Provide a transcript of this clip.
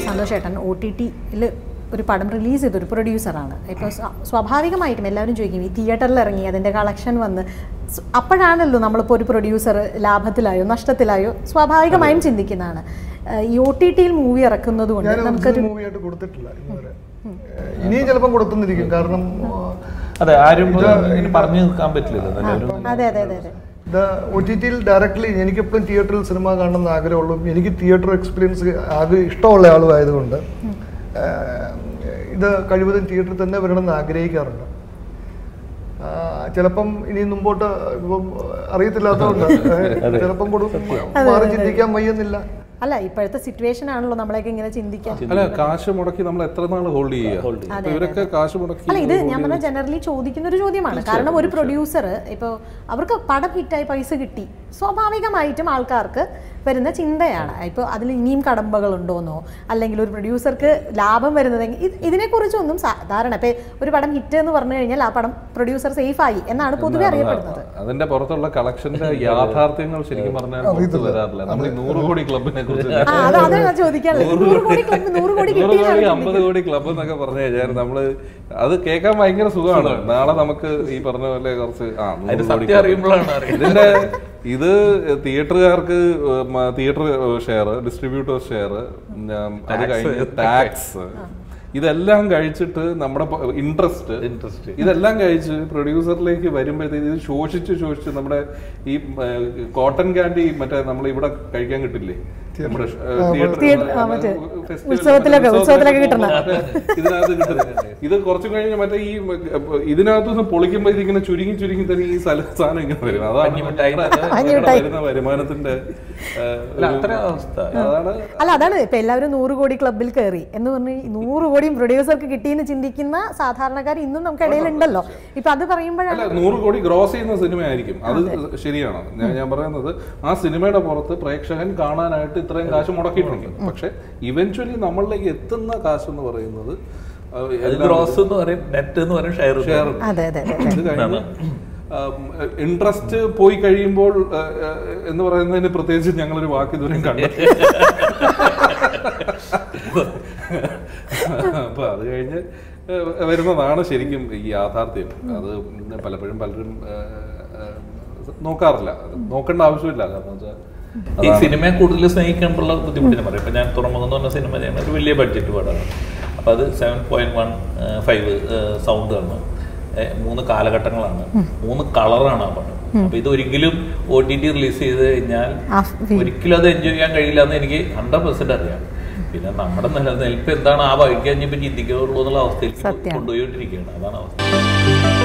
സന്തോഷ് ഏട്ടൻ O T ടിയിൽ ഒരു പടം റിലീസ് ചെയ്ത ഒരു പ്രൊഡ്യൂസറാണ് ഇപ്പോൾ സ്വ- സ്വാഭാവികമായിട്ടും എല്ലാവരും ചോദിക്കും ഈ തിയേറ്ററിൽ ഇറങ്ങി അതിൻ്റെ കളക്ഷൻ വന്ന് സ് അപ്പോഴാണല്ലോ നമ്മളിപ്പോൾ ഒരു പ്രൊഡ്യൂസർ ലാഭത്തിലായോ നഷ്ടത്തിലായോ സ്വാഭാവികമായും ചിന്തിക്കുന്നതാണ് ഏഹ് ഈ ഒ ടി ടിയിൽ മൂവി ഇറക്കുന്നത് കൊണ്ട് ഞാൻ നമുക്കൊരു മൂവി ആയിട്ട് കൊടുത്തിട്ടില്ല ഇന്നുവരെ ഏഹ് ഇനിയും ചിലപ്പം കൊടുത്തുന്നിരിക്കും കാരണം അതെ ആരും ഇനി പറഞ്ഞു നിൽക്കാൻ പറ്റില്ലല്ലോ നല്ലൊരു അതെ അതെ അതെ അതെ ഇത് ഒ ടി ടിയിൽ ഡയറക്ട്ലി എനിക്കെപ്പോഴും തിയേറ്ററിൽ സിനിമ കാണണമെന്ന് ആഗ്രഹമുള്ളൂ എനിക്ക് തിയേറ്റർ എക്സ്പീരിയൻസ് ആഗ്രഹം ഇഷ്ടമുള്ള ആളും ആയതുകൊണ്ട് ഏഹ് ഇത് കഴിവതും തിയേറ്ററിൽ തന്നെ വരണമെന്ന് ആഗ്രഹിക്കാറുണ്ട് ആ, ചിലപ്പം ഇനി മുമ്പോട്ട് ഇപ്പം അറിയത്തില്ലാത്തതുകൊണ്ട് ഏഹ് ചിലപ്പം കൊടുക്കും മാറി ചിന്തിക്കാൻ വയ്യുന്നില്ല അല്ല ഇപ്പോഴത്തെ സിറ്റുവേഷൻ ആണല്ലോ നമ്മളെയൊക്കെ ഇങ്ങനെ ചിന്തിക്കാൻ അല്ല കാശ് മുടക്കി നമ്മൾ എത്ര നാൾ ഹോൾഡ് ചെയ്യുക ഇപ്പൊ ഇവരൊക്കെ കാശ് മുടക്കി അല്ല ഇത് ഞാൻ പറഞ്ഞ ജനറലി ചോദിക്കുന്ന ഒരു ചോദ്യമാണ് കാരണം ഒരു പ്രൊഡ്യൂസർ ഇപ്പോൾ അവർക്ക് പടം ഹിറ്റായി പൈസ കിട്ടി സ്വാഭാവികമായിട്ടും ആൾക്കാർക്ക് വരുന്ന ചിന്തയാണ് ഇപ്പോൾ അതിൽ ഇനിയും കടമ്പകളുണ്ടോന്നോ അല്ലെങ്കിൽ ഒരു പ്രൊഡ്യൂസർക്ക് ലാഭം വരുന്നത് എങ്ങ- ഇത് ഇതിനെക്കുറിച്ചൊന്നും സാധാരണ ഇപ്പോൾ ഒരു പടം ഹിറ്റ് എന്ന് പറഞ്ഞു കഴിഞ്ഞാൽ ആ പടം പ്രൊഡ്യൂസർ സേഫ് ആയി എന്നാണ് പൊതുവെ അറിയപ്പെടുന്നത് അതിന്റെ പുറത്തുള്ള കളക്ഷന്റെ യാഥാർത്ഥ്യങ്ങൾ ശരിക്കും പറഞ്ഞാൽ പുറത്ത് വരാറില്ല നമ്മൾ ഈ നൂറ് കോടി ക്ലബിനെ കുറിച്ച് ആ അത് അതാണ് ഞാൻ ചോദിക്കാനുള്ളത് നൂറ് കോടി ക്ലബ് നൂറ് കോടി നൂറ് കിട്ടിയെന്നാണ് കോടി അമ്പത് കോടി ക്ലബ് എന്നൊക്കെ പറഞ്ഞു കഴിഞ്ഞാൽ നമ്മള് അത് കേൾക്കാൻ ഭയങ്കര സുഖമാണ് നാളെ നമുക്ക് ഈ പറഞ്ഞ പോലെ കുറച്ച് ആ നൂറ് അതിന്റെ കോടി സത്യം അറിയുമ്പോഴാണ് അറിയുന്നത് ഇതിന്റെ ഇത് തിയേറ്ററുകാർക്ക് തിയേറ്റർ ഷെയർ ഡിസ്ട്രിബ്യൂട്ടേഴ്സ് ഷെയർ അത് കഴിഞ്ഞ് ടാക്സ് ഇതെല്ലാം കഴിച്ചിട്ട് നമ്മുടെ ഇൻട്രസ്റ്റ് ഇൻട്രസ്റ്റ് ഇതെല്ലാം കഴിച്ച് പ്രൊഡ്യൂസറിലേക്ക് വരുമ്പോഴത്തേക്ക് ഇത് ശോഷിച്ച് ശോഷിച്ച് നമ്മുടെ ഈ കോട്ടൺ ക്യാൻഡി മറ്റേ നമ്മൾ ഇവിടെ കഴിക്കാൻ കിട്ടില്ലേ നമ്മുടെ Theatre, ആ, മറ്റേ ഉത്സവത്തിലൊക്കെ- ഉത്സവത്തിലൊക്കെ കിട്ടുന്ന. ഇതിനകത്ത് കിട്ടുന്നത് ഇത് കുറച്ചു കഴിഞ്ഞ് മറ്റേ ഈ ഇതിനകത്ത് നിന്ന് പൊളിക്കുമ്പോൾ ഇതിങ്ങനെ ചുരുങ്ങി ചുരുങ്ങി തന്നെ ഈ സ്ഥല സാധനം ഇങ്ങനെ വരും അതാണ് പഞ്ഞിമിഠായി. ഞങ്ങളുടെ വരുന്ന വരുമാനത്തിന്റെ ആ, അല്ല ഒരു- അത്ര അവസ്ഥ അതാണ് അല്ല അതാണ് ഇപ്പൊ എല്ലാവരും നൂറ് കോടി ക്ലബിൽ കയറി എന്ന് പറഞ്ഞ് ഈ നൂറ് കോടിയും പ്രൊഡ്യൂസർക്ക് കിട്ടിയെന്ന് ചിന്തിക്കുന്ന സാധാരണക്കാർ ഇന്നും നമുക്ക് ഇടയിലുണ്ടല്ലോ ഇപ്പൊ അത് പറയുമ്പോഴാണ് അല്ല നൂറ് കോടി ഗ്രോസ് ചെയ്യുന്ന സിനിമയായിരിക്കും അത് ശരിയാണ് ഞാൻ ഞാൻ പറയുന്നത് ആ സിനിമയുടെ പുറത്ത് പ്രേക്ഷകൻ കാണാനായിട്ട് ഇത്രയും കാശ് മുടക്കിയിട്ടുണ്ട് പക്ഷെ ഇവൻച്വലി നമ്മളിലേക്ക് എത്തുന്ന കാശ് എന്ന് പറയുന്നത് ആ, അത് എല്ലാം ഗ്രോസ് എന്ന് പറയും നെറ്റ് എന്ന് പറയും ഷെയർ ഷെയർ അതെ അതെ അതെ അതെ ഇത് കഴിഞ്ഞ് ഇൻട്രസ്റ്റ് പോയി കഴിയുമ്പോൾ ആ, ആ, എന്ന് പറയുന്നതിന് പ്രത്യേകിച്ച് ഞങ്ങളൊരു വാക്ക് ഇതുവരെയും കണ്ടിട്ടില്ല അപ്പൊ അത് കഴിഞ്ഞ് ആ, വരുന്നതാണ് ശരിക്കും ഈ യാഥാർത്ഥ്യം അത് പലപ്പോഴും പലരും ആ, ആ, നോക്കാറില്ല അത് നോക്കേണ്ട ആവശ്യമില്ല കാരണം വെച്ചാൽ ഈ സിനിമയെ കൂടുതൽ സ്നേഹിക്കുമ്പോഴുള്ള ബുദ്ധിമുട്ടിനെ പറയും ഇപ്പൊ ഞാൻ തുറമുഖം എന്ന് പറഞ്ഞ സിനിമ ചെയ്യുന്ന ഒരു വലിയ ബഡ്ജറ്റ് പടമാണ് അപ്പൊ അത് seven point one five sound ആണ് ഏ, മൂന്ന് കാലഘട്ടങ്ങളാണ് മൂന്ന് കളറാണ് ആ പടം അപ്പൊ ഇത് ഒരിക്കലും ഒ ടി ടി റിലീസ് ചെയ്ത് കഴിഞ്ഞാൽ ആ feel. ഒരിക്കലും അത് എൻജോയ് ചെയ്യാൻ കഴിയില്ല എന്ന് എനിക്ക് ഹൺഡ്രഡ് പെർസെന്റ് അറിയാം പിന്നെ നമ്മുടെ നിലനിൽപ്പ് എന്താണ് ആ വഴിക്ക് കഴിഞ്ഞപ്പോൾ ചിന്തിക്കുള്ളൂ എന്നുള്ള അവസ്ഥയിൽ സത്യം. കൊണ്ടുപോയിട്ടിരിക്കുകയാണ് അതാണ് അവസ്ഥ